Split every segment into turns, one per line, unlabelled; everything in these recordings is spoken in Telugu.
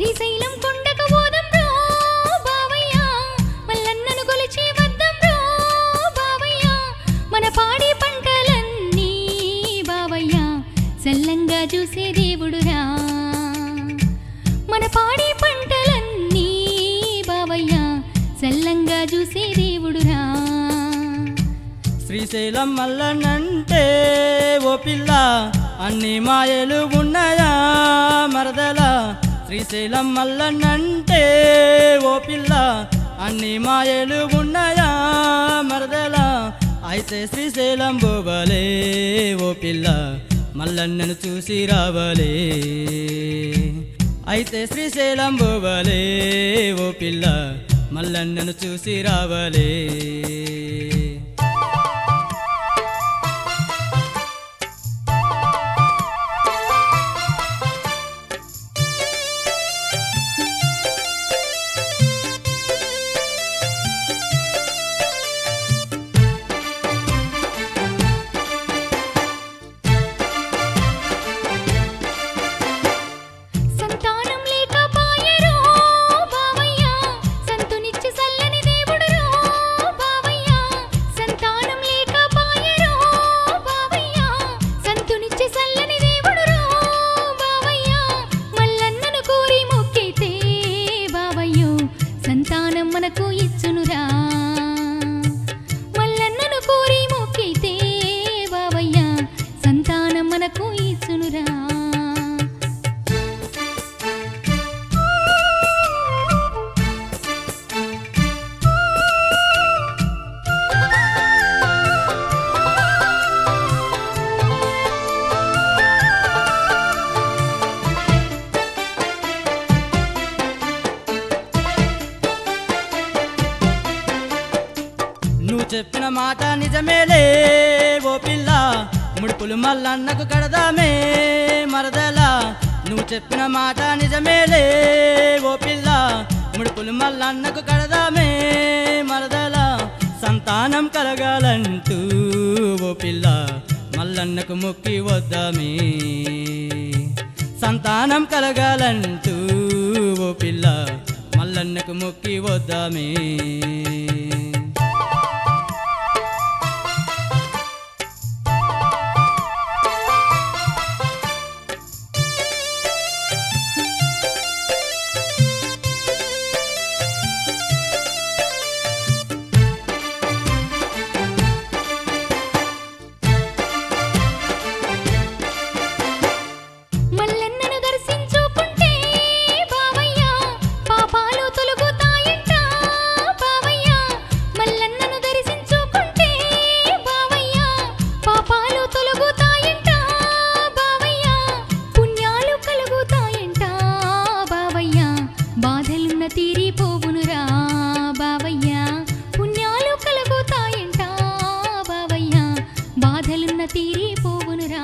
శ్రీశైలం కొండకు పోదాం రో బావయ్య మల్లన్నను కొలిచి వద్దాం రో బావయ్య మన పాడి పంటలన్నీ బావయ్య చల్లంగా చూసే దేవుడురా మన పాడి పంటలన్నీ బావయ్య చల్లంగా చూసే దేవుడురా
శ్రీశైలం మల్లనంటే ఓ పిల్ల అన్ని మాయలు ఉన్నాయా మరదల శ్రీశైలం మల్లనంటే ఓ పిల్ల అన్ని మాయలు ఉన్నాయా మరదల అయితే శ్రీశైలం బోబలే ఓ పిల్ల మల్లన్నను చూసి రావలే అయితే శ్రీశైలం బోబలే ఓ పిల్ల మల్లన్నను చూసి రావలే
సంతానం లేక పాయరో బావయ్య సంతునిచ్చి సల్లని దేవుడురో బావయ్య సంతానం లేక పాయరో బావయ్య సంతునిచ్చి సల్లని దేవుడురో బావయ్య మల్లన్నను కోరి మొక్కితే బావయ్యో సంతానం మనకు ఇచ్చునురా మల్లన్నను కోరి మొక్కితే బావయ్య సంతానం మనకు ఇచ్చునురా
నువ్వు చెప్పిన మాట నిజమేలే ఓ పిల్ల ముడుపులు మల్లన్నకు కడదామే మరదల నువ్వు చెప్పిన మాట నిజమేలే ఓ పిల్ల ముడుపులు మల్లన్నకు కడదామే మరదల సంతానం కలగాలంటూ ఓ పిల్ల మల్లన్నకు మొక్కి వద్దామే సంతానం కలగాలంటూ ఓ పిల్ల మల్లన్నకు మొక్కి వద్దామే
మల్లన్నను దర్శించుకుంటే బావయ్య పాపాలు తొలగుతాయంట బావయ్య మల్లన్నను దర్శించుకుంటే బావయ్య పాపాలు తొలగుతాయంట బావయ్య పుణ్యాలు కలుగుతాయంట బావయ్య బాధలున్న తీరిపోవునురా బావయ్య పుణ్యాలు కలుగుతాయంట బావయ్య బాధలున్న తీరిపోవునురా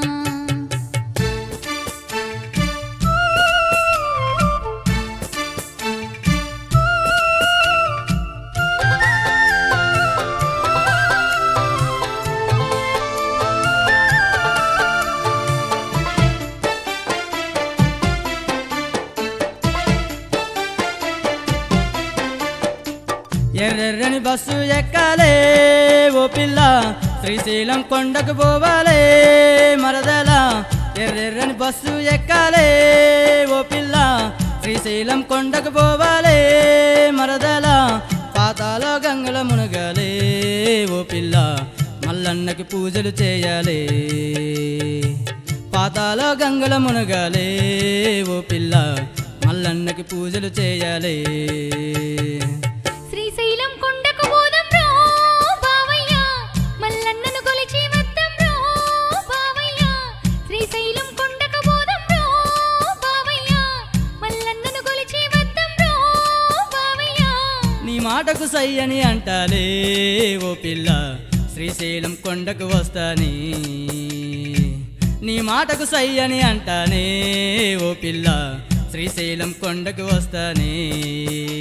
ఎర్రెర్రని బస్సు ఎక్కాలే ఓ పిల్ల శ్రీశైలం కొండకు పోవాలే మరదల ఎర్రెర్రని బస్సు ఎక్కాలే ఓ పిల్ల శ్రీశైలం కొండకు పోవాలే మరదల పాతాల గంగల మునగాలే ఓ పిల్ల మల్లన్నకి పూజలు చేయాలి పాతాల గంగల మునగాలే ఓ పిల్ల మల్లన్నకి పూజలు చేయాలి
శ్రీశైలం కొండకు పోదాం రో బావయ్య మల్లన్నను కొలిచి వద్దాం రో బావయ్య శ్రీశైలం కొండకు పోదాం రో బావయ్య మల్లన్నను కొలిచి వద్దాం రో బావయ్య
నీ మాటకు సై అని అంటాలే ఓ పిల్ల శ్రీశైలం కొండకు వస్తాని నీ మాటకు సై అని అంటానే ఓ పిల్ల శ్రీశైలం కొండకు వస్తానే